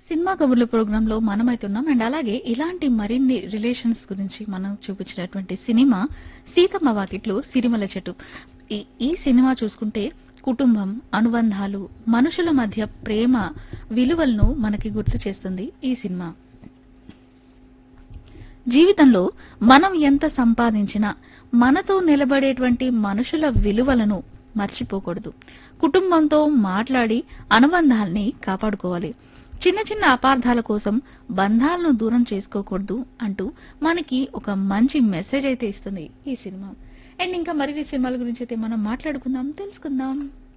cinema కబుర్ల programme లో మనమైతున్నాం and అలాగే ఇలాంటి మరిన్ని రిలేషన్స్ గురించి మనం చూపించినటువంటి సినిమా సీతమ్మ వాకిట్లో సిరిమల చెట్టు ఈ- ఈ సినిమా చూసుకుంటే కుటుంబం అనుబంధాలు మనుషుల మధ్య ప్రేమ విలువలను మనకి గుర్తు చేస్తుంది ఈ సినిమా జీవితంలో మనం ఎంత సంపాదించినా మనతో నిలబడేటువంటి మనుషుల విలువలను మర్చిపోకూడదు కుటుంబంతో మాట్లాడి అనుబంధాల్ని కాపాడుకోవాలి చిన్న చిన్న అపార్థాల కోసం బంధాలను దూరం చేసుకోకూడదు అంటూ మనకి ఒక మంచి మెసేజ్ అయితే ఇస్తుంది ఈ సినిమా అండ్ ఇంకా మరిన్ని సినిమాల గురించి అయితే మనం మాట్లాడుకుందాం తెలుసుకుందాం